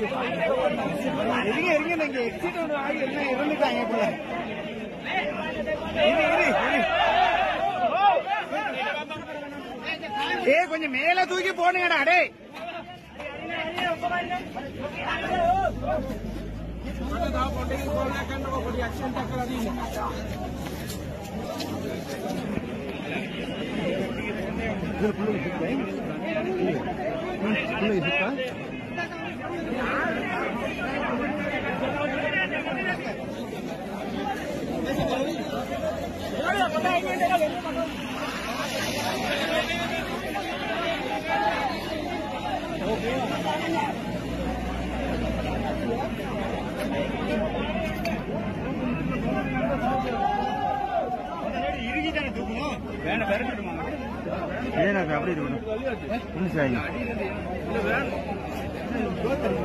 இருங்க இருங்க இங்க எக்ஸிட் ஒன்று ஆகி எல்லாம் இறந்துட்டாங்க இப்ப இரு, இரு, இரு. ஏய் கொஞ்சம் மேல தூக்கி போனுங்கடா டேய் வேணா விரட்டுமா ஏன்னா அப்படி இருக்கணும் ஒன்றும் சாய்